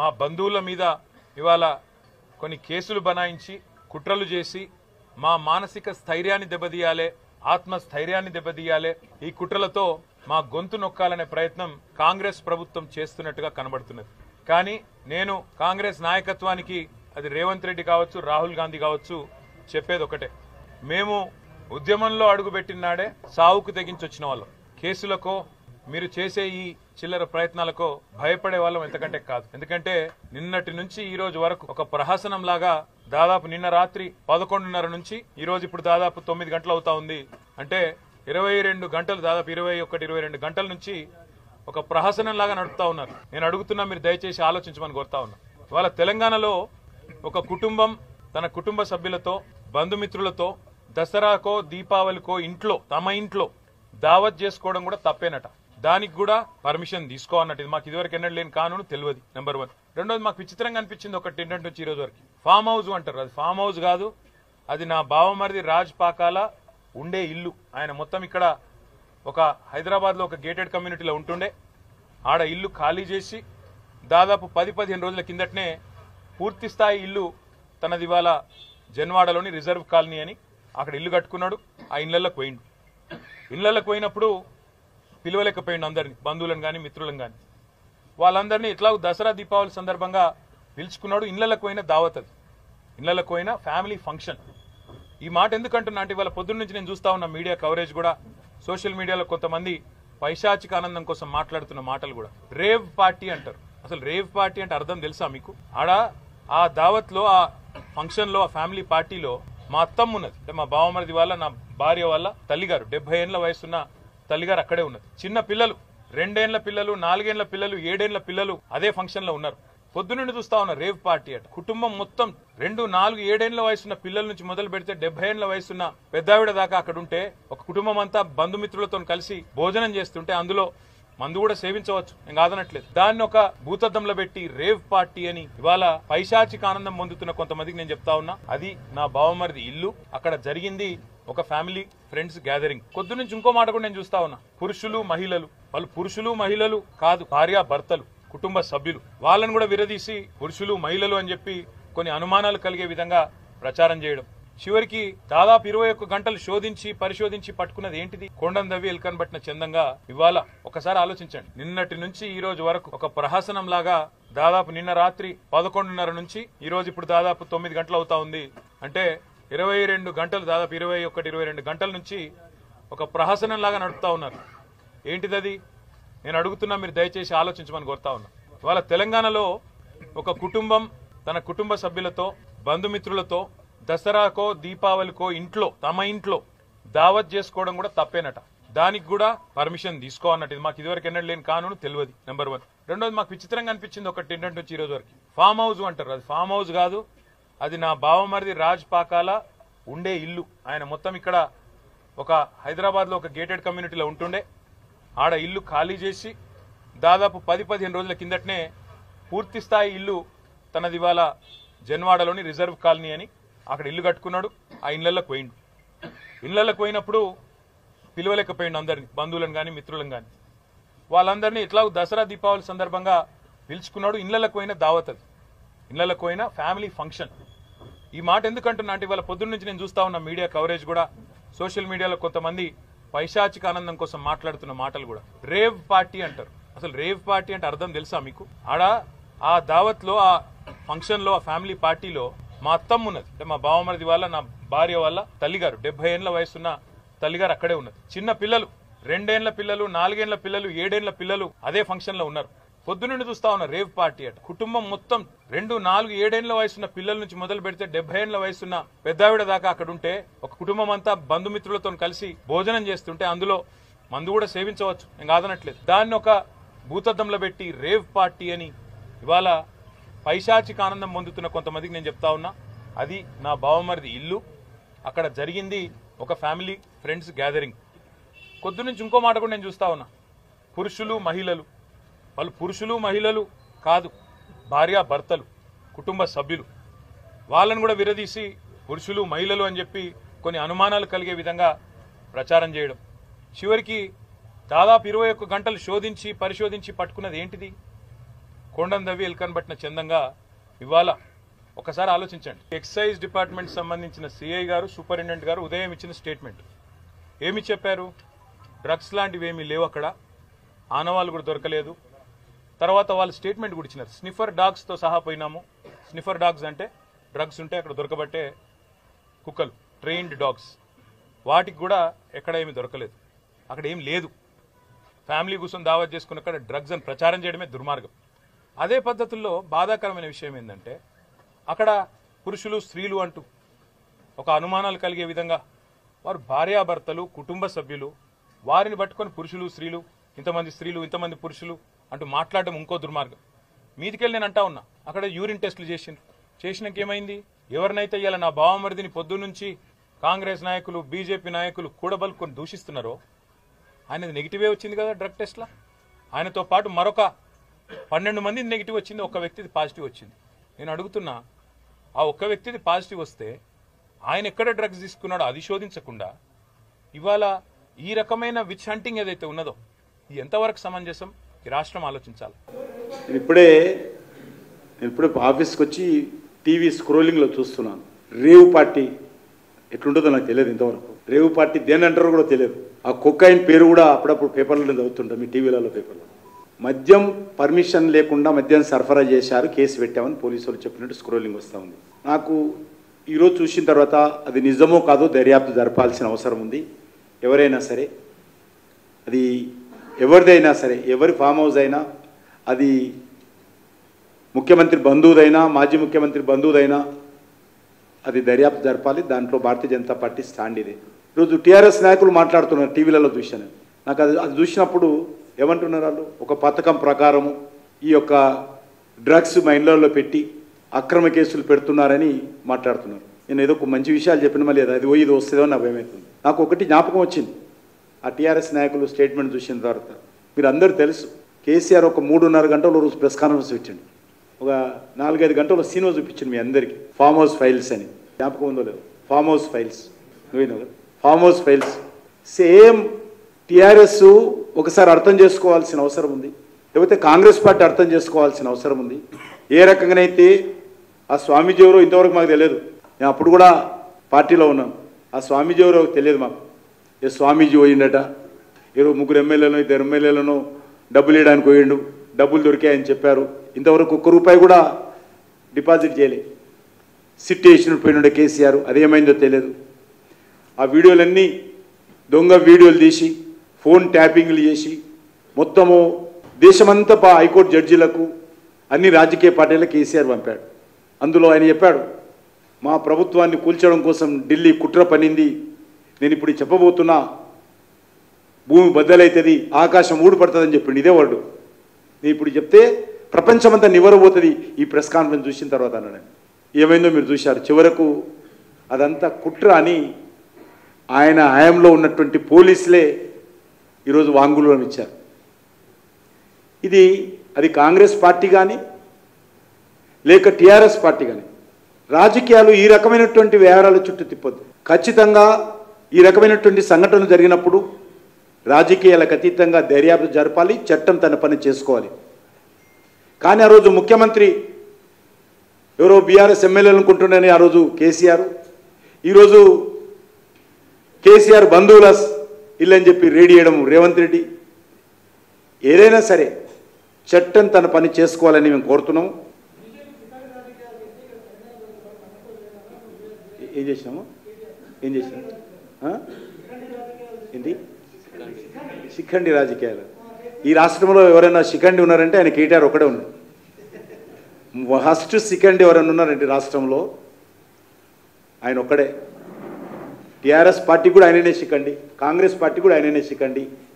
బంధువుల మీద ఇవాళ కొన్ని కేసులు బనాయించి కుట్రలు చేసి మా మానసిక స్థైర్యాన్ని దెబ్బతీయాలి ఆత్మ స్థైర్యాన్ని దెబ్బతీయాలి ఈ కుట్రలతో మా గొంతు నొక్కాలనే ప్రయత్నం కాంగ్రెస్ ప్రభుత్వం చేస్తున్నట్టుగా కనబడుతున్నది కానీ నేను కాంగ్రెస్ నాయకత్వానికి అది రేవంత్ రెడ్డి కావచ్చు రాహుల్ గాంధీ కావచ్చు చెప్పేది ఒకటే మేము ఉద్యమంలో అడుగుపెట్టిన నాడే సావుకు తెగించొచ్చిన వాళ్ళం కేసులకో మీరు చేసే ఈ చిల్లర ప్రయత్నాలకో భయపడే వాళ్ళం ఎంతకంటే కాదు ఎందుకంటే నిన్నటి నుంచి ఈ రోజు వరకు ఒక ప్రహసనం లాగా దాదాపు నిన్న రాత్రి పదకొండున్నర నుంచి ఈ రోజు ఇప్పుడు దాదాపు తొమ్మిది గంటలు అవుతా ఉంది అంటే ఇరవై రెండు గంటలు దాదాపు ఇరవై ఒకటి ఇరవై రెండు గంటల నుంచి ఒక ప్రహసనం లాగా నడుపుతా ఉన్నారు నేను అడుగుతున్నా మీరు దయచేసి ఆలోచించమని కోరుతా ఉన్నా ఇవాళ తెలంగాణలో ఒక కుటుంబం తన కుటుంబ సభ్యులతో బంధుమిత్రులతో దసరాకో దీపావళికో ఇంట్లో తమ ఇంట్లో దావత్ చేసుకోవడం కూడా తప్పేనట దానికి కూడా పర్మిషన్ తీసుకో అన్నట్టు ఇది మాకు ఇదివరకు ఎన్నడూ లేని కానూను తెలియదు నెంబర్ వన్ రెండోది మాకు విచిత్రంగా అనిపించింది ఒకటి ఏంటంటే వచ్చి ఈ రోజు వరకు ఫామ్ హౌస్ అంటారు అది ఫామ్ హౌస్ కాదు అది నా బావమరిది రాజ్ పాకాల ఉండే ఇల్లు ఆయన మొత్తం ఇక్కడ ఒక హైదరాబాద్లో ఒక గేటెడ్ కమ్యూనిటీలో ఉంటుండే ఆడ ఇల్లు ఖాళీ చేసి దాదాపు పది పదిహేను రోజుల కిందటనే పూర్తి స్థాయి ఇల్లు తనది ఇవాళ జన్వాడలోని రిజర్వ్ కాలనీ అని అక్కడ ఇల్లు కట్టుకున్నాడు ఆ ఇళ్లలోకి పోయిండు ఇళ్లలోకి పోయినప్పుడు పిలవలేకపోయిండు అందరిని బంధువులను కానీ మిత్రులను కానీ వాళ్ళందరినీ ఇట్లా దసరా దీపావళి సందర్భంగా పిలుచుకున్నాడు ఇళ్లలోకి పోయిన దావత్ అది ఇళ్లలోకి పోయిన ఫ్యామిలీ ఫంక్షన్ ఈ మాట ఎందుకంటున్నా అంటే ఇవాళ పొద్దున్న నుంచి నేను చూస్తా ఉన్న మీడియా కవరేజ్ కూడా సోషల్ మీడియాలో కొంతమంది పైశాచిక ఆనందం కోసం మాట్లాడుతున్న మాటలు కూడా రేవ్ పార్టీ అంటారు అసలు రేవ్ పార్టీ అంటే అర్థం తెలుసా మీకు ఆడ ఆ దావత్ లో ఆ ఫంక్షన్ లో ఆ ఫ్యామిలీ పార్టీలో మా అత్తమ్మ ఉన్నది అంటే మా బావమరిది వాళ్ళ నా భార్య వాళ్ళ తల్లిగారు డెబ్బై ఏళ్ళ వయసున్న తల్లిగారు అక్కడే ఉన్నది చిన్న పిల్లలు రెండేళ్ల పిల్లలు నాలుగేళ్ల పిల్లలు ఏడేళ్ల పిల్లలు అదే ఫంక్షన్ లో ఉన్నారు పొద్దునుండి చూస్తా ఉన్నా రేవ్ పార్టీ అట కుటుంబం మొత్తం రెండు నాలుగు ఏడేళ్ల వయసున్న పిల్లల నుంచి మొదలు పెడితే డెబ్బై ఏళ్ల వయసున్న పెద్దావిడ దాకా అక్కడ ఉంటే ఒక కుటుంబం అంతా బంధుమిత్రులతో కలిసి భోజనం చేస్తుంటే అందులో మందు కూడా సేవించవచ్చు నేను కాదనట్లేదు దాన్ని ఒక భూతద్దంలో పెట్టి రేవ్ పార్టీ అని ఇవాళ పైశాచిక ఆనందం పొందుతున్న కొంతమందికి నేను చెప్తా ఉన్నా అది నా బావమరిది ఇల్లు అక్కడ జరిగింది ఒక ఫ్యామిలీ ఫ్రెండ్స్ గ్యాదరింగ్ కొద్ది నుంచి ఇంకో మాట కూడా నేను చూస్తా ఉన్నా పురుషులు మహిళలు వాళ్ళు పురుషులు మహిళలు కాదు భార్య భర్తలు కుటుంబ సభ్యులు వాళ్ళని కూడా విరదీసి పురుషులు మహిళలు అని చెప్పి కొన్ని అనుమానాలు కలిగే విధంగా ప్రచారం చేయడం చివరికి దాదాపు ఇరవై ఒక్క గంటలు శోధించి పరిశోధించి పట్టుకున్నది ఏంటిది కొండం దవ్వి ఎల్కన్ పట్టిన చందంగా ఇవాళ ఒకసారి ఆలోచించండి నిన్నటి నుంచి ఈ రోజు వరకు ఒక ప్రహసనం లాగా దాదాపు నిన్న రాత్రి పదకొండున్నర నుంచి ఈ రోజు ఇప్పుడు దాదాపు తొమ్మిది గంటలు అవుతా ఉంది అంటే ఇరవై రెండు గంటలు దాదాపు ఇరవై ఒకటి ఇరవై రెండు గంటల నుంచి ఒక ప్రహసనం లాగా నడుపుతా ఉన్నారు ఏంటిది అది నేను అడుగుతున్నా మీరు దయచేసి ఆలోచించమని కోరుతా ఉన్నా ఇవాళ తెలంగాణలో ఒక కుటుంబం తన కుటుంబ సభ్యులతో బంధుమిత్రులతో దసరాకో దీపావళికో ఇంట్లో తమ ఇంట్లో దావత్ చేసుకోవడం కూడా తప్పేనట దానికి కూడా పర్మిషన్ తీసుకో అన్నట్టు ఇది మాకు ఇదివరకు ఎన్నడూ లేని కానూను తెలియదు నెంబర్ వన్ రెండోది మాకు విచిత్రంగా అనిపించింది ఒకటి ఏంటంటే వచ్చి ఈ రోజు వరకు ఫామ్ హౌస్ అంటారు అది ఫామ్ హౌస్ కాదు అది నా బావమరిది రాజ్ పాకాల ఉండే ఇల్లు ఆయన మొత్తం ఇక్కడ ఒక హైదరాబాద్లో ఒక గేటెడ్ కమ్యూనిటీలో ఉంటుండే ఆడ ఇల్లు ఖాళీ చేసి దాదాపు పది పదిహేను రోజుల కిందటనే పూర్తి స్థాయి ఇల్లు తనది ఇవాళ జన్వాడలోని రిజర్వ్ కాలనీ అని అక్కడ ఇల్లు కట్టుకున్నాడు ఆ ఇళ్లలోకి పోయిండు ఇళ్లలోకి పోయినప్పుడు పిలవలేకపోయిండు అందరిని బంధువులను కానీ మిత్రులను కానీ వాళ్ళందరినీ ఇట్లా దసరా దీపావళి సందర్భంగా పిలుచుకున్నాడు ఇళ్లలోకి పోయిన దావత్ అది ఇళ్లలోకి పోయిన ఫ్యామిలీ ఫంక్షన్ ఈ మాట ఎందుకంటున్నా అంటే ఇవాళ పొద్దున్న నుంచి నేను చూస్తా ఉన్న మీడియా కవరేజ్ కూడా సోషల్ మీడియాలో కొంతమంది పైశాచిక ఆనందం కోసం మాట్లాడుతున్న మాటలు కూడా రేవ్ పార్టీ అంటారు అసలు రేవ్ పార్టీ అంటే అర్థం తెలుసా మీకు ఆడ ఆ దావత్ లో ఆ ఫంక్షన్ లో ఆ ఫ్యామిలీ పార్టీలో మా అత్తమ్మ ఉన్నది అంటే మా బావమరిది వాళ్ళ నా భార్య వాళ్ళ తల్లిగారు డెబ్బై ఏళ్ల వయసున్న తల్లిగారు అక్కడే ఉన్నది చిన్న పిల్లలు రెండేళ్ల పిల్లలు నాలుగేళ్ల పిల్లలు ఏడేళ్ల పిల్లలు అదే ఫంక్షన్ లో ఉన్నారు పొద్దునుండి చూస్తా ఉన్న రేవ్ పార్టీ అట కుటుంబం మొత్తం రెండు నాలుగు ఏడేళ్ల వయసున్న పిల్లల నుంచి మొదలు పెడితే డెబ్బై ఏళ్ల వయసున్న పెద్దావిడ దాకా అక్కడ ఉంటే ఒక కుటుంబం అంతా బంధుమిత్రులతో కలిసి భోజనం చేస్తుంటే అందులో మందు కూడా సేవించవచ్చు నేను కాదనట్లేదు దాన్ని ఒక భూతద్దంలో పెట్టి రేవ్ పార్టీ అని ఇవాళ పైశాచిక ఆనందం పొందుతున్న కొంతమందికి నేను చెప్తా ఉన్నా అది నా బావమరిది ఇల్లు అక్కడ జరిగింది ఒక ఫ్యామిలీ ఫ్రెండ్స్ గ్యాదరింగ్ కొద్ది నుంచి ఇంకో మాట కూడా నేను చూస్తా ఉన్నా పురుషులు మహిళలు వాళ్ళు పురుషులు మహిళలు కాదు భార్య భర్తలు కుటుంబ సభ్యులు వాళ్ళని కూడా విరదీసి పురుషులు మహిళలు అని చెప్పి కొన్ని అనుమానాలు కలిగే విధంగా ప్రచారం చేయడం చివరికి దాదాపు ఇరవై ఒక్క గంటలు శోధించి పరిశోధించి పట్టుకున్నది ఏంటిది కొండం దవ్వి ఎల్కన్ పట్టిన చందంగా ఇవాళ ఒకసారి ఆలోచించండి ఎక్సైజ్ డిపార్ట్మెంట్ సంబంధించిన సిఐ గారు సూపరింటెండెంట్ గారు ఉదయం ఇచ్చిన స్టేట్మెంట్ ఏమి చెప్పారు డ్రగ్స్ లాంటివి ఏమీ లేవు అక్కడ ఆనవాళ్ళు కూడా దొరకలేదు తర్వాత వాళ్ళు స్టేట్మెంట్ కూడా ఇచ్చినారు స్నిఫర్ డాగ్స్తో సహా పోయినాము స్నిఫర్ డాగ్స్ అంటే డ్రగ్స్ ఉంటే అక్కడ దొరకబట్టే కుక్కలు ట్రైన్డ్ డాగ్స్ వాటికి కూడా ఎక్కడ ఏమీ దొరకలేదు అక్కడ ఏం లేదు ఫ్యామిలీ కూర్చొని దావత్ చేసుకుని అక్కడ డ్రగ్స్ అని ప్రచారం చేయడమే దుర్మార్గం అదే పద్ధతుల్లో బాధాకరమైన విషయం ఏంటంటే అక్కడ పురుషులు స్త్రీలు అంటూ ఒక అనుమానాలు కలిగే విధంగా వారు భార్యాభర్తలు కుటుంబ సభ్యులు వారిని పట్టుకొని పురుషులు స్త్రీలు ఇంతమంది స్త్రీలు ఇంతమంది పురుషులు అంటూ మాట్లాడడం ఇంకో దుర్మార్గం మీదికెళ్ళి నేను అంటా ఉన్నా అక్కడ యూరిన్ టెస్టులు చేసిండ్రు చేసినాక ఏమైంది ఎవరినైతే ఇవాళ నా బావమరిదిని పొద్దు నుంచి కాంగ్రెస్ నాయకులు బీజేపీ నాయకులు కూడబలుకొని దూషిస్తున్నారో ఆయనది నెగిటివే వచ్చింది కదా డ్రగ్ టెస్ట్లో ఆయనతో పాటు మరొక పన్నెండు మంది నెగిటివ్ వచ్చింది ఒక వ్యక్తిది పాజిటివ్ వచ్చింది నేను అడుగుతున్నా ఆ ఒక్క వ్యక్తిది పాజిటివ్ వస్తే ఆయన ఎక్కడ డ్రగ్స్ తీసుకున్నాడో అది శోధించకుండా ఇవాళ ఈ రకమైన విచ్ హంటింగ్ ఏదైతే ఉన్నదో ఇది ఎంతవరకు సమంజసం ఈ రాష్ట్రం ఆలోచించాలి నేను ఇప్పుడే నేను ఇప్పుడే ఆఫీస్కి వచ్చి టీవీ స్క్రోలింగ్లో చూస్తున్నాను రేవు పార్టీ ఎట్లుంటుందో నాకు తెలియదు ఇంతవరకు రేవు పార్టీ దేని అంటారో కూడా తెలియదు ఆ కొక్కైన్ పేరు కూడా అప్పుడప్పుడు పేపర్లలో చదువుతుంటాం మీ టీవీలలో పేపర్లో మద్యం పర్మిషన్ లేకుండా మద్యం సరఫరా చేశారు కేసు పెట్టామని పోలీసులు చెప్పినట్టు స్క్రోలింగ్ వస్తూ ఉంది నాకు ఈరోజు చూసిన తర్వాత అది నిజమో కాదో దర్యాప్తు జరపాల్సిన అవసరం ఉంది ఎవరైనా సరే అది ఎవరిదైనా సరే ఎవరి ఫామ్ హౌస్ అయినా అది ముఖ్యమంత్రి బంధువుదైనా మాజీ ముఖ్యమంత్రి బంధువుదైనా అది దర్యాప్తు జరపాలి దాంట్లో భారతీయ జనతా పార్టీ స్టాండ్ ఇది ఈరోజు టీఆర్ఎస్ నాయకులు మాట్లాడుతున్నారు టీవీలలో చూశాను నాకు అది అది చూసినప్పుడు ఏమంటున్నారు వాళ్ళు ఒక పథకం ప్రకారము ఈ యొక్క డ్రగ్స్ మా ఇళ్లలో పెట్టి అక్రమ కేసులు పెడుతున్నారని మాట్లాడుతున్నారు నేను ఏదో ఒక మంచి విషయాలు చెప్పిన మళ్ళీ అది పోయి ఇది వస్తుందో నాకు భయమవుతుంది నాకు ఒకటి జ్ఞాపకం వచ్చింది ఆ టీఆర్ఎస్ నాయకులు స్టేట్మెంట్ చూసిన తర్వాత మీరు అందరూ తెలుసు కేసీఆర్ ఒక మూడున్నర గంటల రోజు ప్రెస్ కాన్ఫరెన్స్ పెట్టండి ఒక నాలుగైదు గంటల సినిమా చూపించింది మీ అందరికీ ఫామ్ హౌస్ ఫైల్స్ అని జ్ఞాపకం ఉందో లేదు ఫామ్ హౌస్ ఫైల్స్ నువ్వేనా farmhouse files same TRS ఒకసారి అర్థం చేసుకోవాల్సిన అవసరం ఉంది లేకపోతే కాంగ్రెస్ పార్టీ అర్థం చేసుకోవాల్సిన అవసరం ఉంది ఏ రకంగానైతే ఆ స్వామీజీ ఎవరో ఇంతవరకు మాకు తెలియదు నేను అప్పుడు కూడా పార్టీలో ఉన్నాను ఆ స్వామీజీ ఎవరో తెలియదు మాకు ఏ స్వామీజీ పోయిండట ఏదో ముగ్గురు ఎమ్మెల్యేలను ఇద్దరు ఎమ్మెల్యేలను డబ్బులు ఇవ్వడానికి పోయిండు డబ్బులు దొరికాయని చెప్పారు ఇంతవరకు ఒక్క రూపాయి కూడా డిపాజిట్ చేయలే సిట్ వేసినట్టు పోయినుండే కేసీఆర్ అదేమైందో తెలియదు ఆ వీడియోలన్నీ దొంగ వీడియోలు తీసి ఫోన్ ట్యాపింగ్లు చేసి మొత్తము దేశమంతా పా హైకోర్టు జడ్జీలకు అన్ని రాజకీయ పార్టీలకు కేసీఆర్ పంపాడు అందులో ఆయన చెప్పాడు మా ప్రభుత్వాన్ని కూల్చడం కోసం ఢిల్లీ కుట్ర పనింది నేను ఇప్పుడు చెప్పబోతున్నా భూమి బద్దలవుతుంది ఆకాశం ఊడిపడుతుందని చెప్పిండు ఇదే వర్డు నేను ఇప్పుడు చెప్తే ప్రపంచమంతా నివరబోతుంది ఈ ప్రెస్ కాన్ఫరెన్స్ చూసిన తర్వాత అన్నాడు ఆయన. ఏమైందో మీరు చూశారు చివరకు అదంతా కుట్ర అని ఆయన హయాంలో ఉన్నటువంటి పోలీసులే ఈరోజు వాంగులను ఇచ్చారు ఇది అది కాంగ్రెస్ పార్టీ కానీ లేక టీఆర్ఎస్ పార్టీ కానీ రాజకీయాలు ఈ రకమైనటువంటి వ్యవహారాల చుట్టూ తిప్పొద్దు ఖచ్చితంగా ఈ రకమైనటువంటి సంఘటనలు జరిగినప్పుడు రాజకీయాలకు అతీతంగా దర్యాప్తు జరపాలి చట్టం తన పని చేసుకోవాలి కానీ ఆ రోజు ముఖ్యమంత్రి ఎవరో బీఆర్ఎస్ ఎమ్మెల్యేలు అనుకుంటున్నారని ఆ రోజు కేసీఆర్ ఈరోజు కేసీఆర్ బంధువుల ఇల్లు అని చెప్పి రేడియడం రేవంత్ రెడ్డి ఏదైనా సరే చట్టం తన పని చేసుకోవాలని మేము కోరుతున్నాము ఏ- ఏం చేసినాము ఏం చేసినాము ఆ? ఏంటి శిఖండి రాజకీయాలు ఈ రాష్ట్రంలో ఎవరైనా శిఖండి ఉన్నారంటే ఆయన కేటీఆర్ ఒకడే ఉన్నాడు ఫస్ట్ సెకండ్ ఎవరైనా ఉన్నారండి రాష్ట్రంలో ఆయన ఒక్కడే టీఆర్ఎస్ పార్టీ కూడా ఆయననే శిఖండి కాంగ్రెస్ పార్టీ కూడా ఆయననే శిఖండి